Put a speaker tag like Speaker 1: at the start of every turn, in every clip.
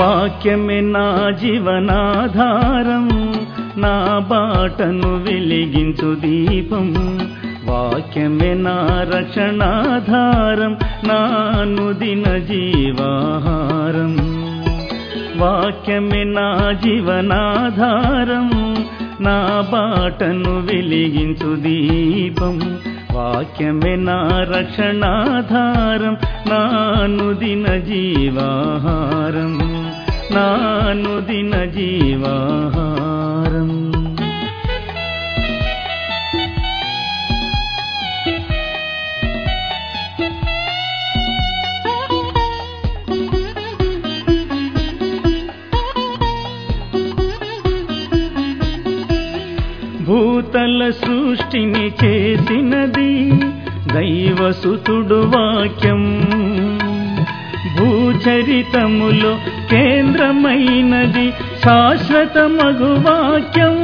Speaker 1: వాక్యమే నా జీవనాధారం నా బాటను వెలిగించు దీపం వాక్యమే నా రక్షణాధారం నా నుదిన జీవాహారం వాక్యమే నా జీవనాధారం నా బాటను వెలిగించు దీపం వాక్యమే నా రక్షణాధారం నా నుదిన జీవాహారం నా నుదిన జీవాహారం భూతల సృష్టిని చేసినది దైవసుతుడు వాక్యం భూచరితములో కేంద్రమైనది శాశ్వత మగు వాక్యం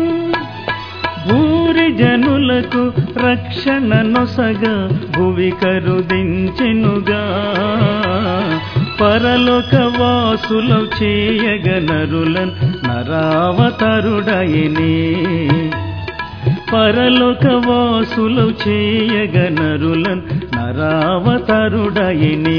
Speaker 1: భూరి జనులకు రక్షణ నొసగ భువి కరుదించెనుగా పరలోక వాసుల చేయగ నరులన్ నరావతరుడయనే పరలోక వాసుల చేయగ నరులన్ నరావతరుడయనే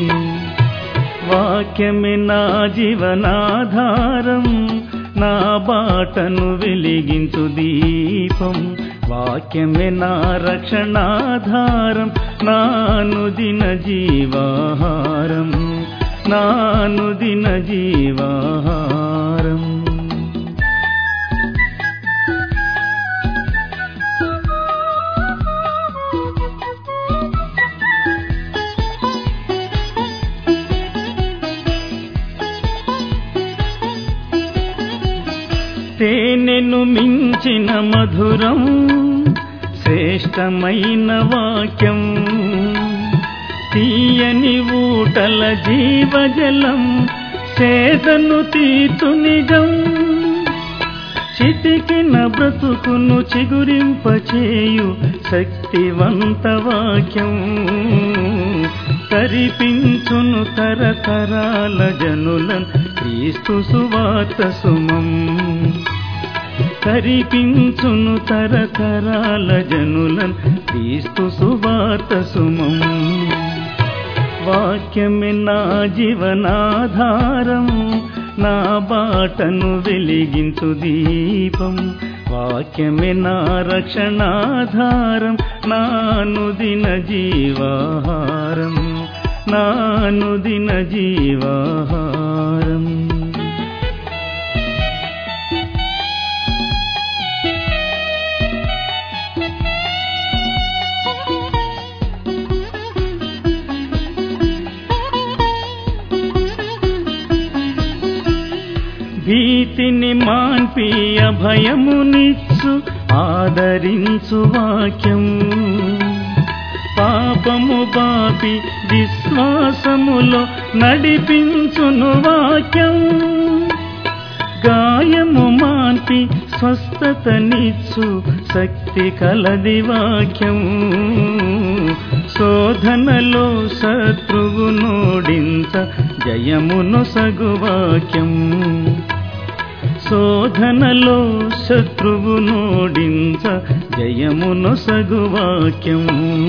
Speaker 1: వాక్యమే నా జీవనాధారం నా బాటను వెలిగించు దీపం వాక్యమే నా రక్షణాధారం నానుదిన జీవాహారం నానుదిన జీవాహారం తేనెను మించిన మధురం శ్రేష్టమైన వాక్యం తీయని ఊటల జీవజలం సేదను తీతు నిజం చితికిన బ్రతుకును చిగురింపచేయు శక్తివంత వాక్యం తరిపించును తరతరాల జనులన్ క్రీస్తు సువార్త సుమం తరిపించును తరతరాల జనులన్ క్రీస్తు సువార్త సుమం వాక్యమే నా జీవనాధారం నా బాటను వెలిగించు దీపం వాక్యమే నా రక్షణాధారం నానుదిన జీవాహారం నానుదిన జీవాహారం భీతిని మాన్పి అభయమునిచ్చు ఆదరించు వాక్యం పాపము బాపి విశ్వాసములో నడిపించును వాక్యం గాయము మాన్పి స్వస్థతనిచ్చు శక్తి కలది వాక్యం శోధనలో శత్రువు నోడించ జయమును సగు వాక్యం శోధనలో శత్రువు నోడించ జయమును సగు వాక్యం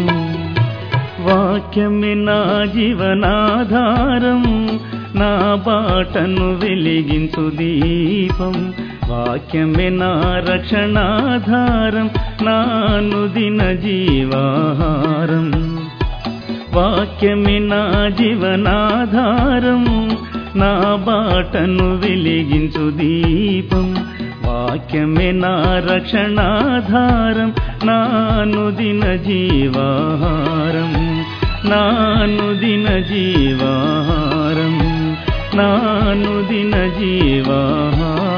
Speaker 1: వాక్యమే నా జీవనాధారం నా బాటను వెలిగించు దీపం వాక్యమే నా రక్షణాధారం నానుదిన జీవాహారం వాక్యమే నా జీవనాధారం నా బాటను వెలిగించు దీపం వాక్యమే నా రక్షణాధారం నానుదిన జీవాహారం నానుదిన జీవాహారం నానుదిన జీవాహారం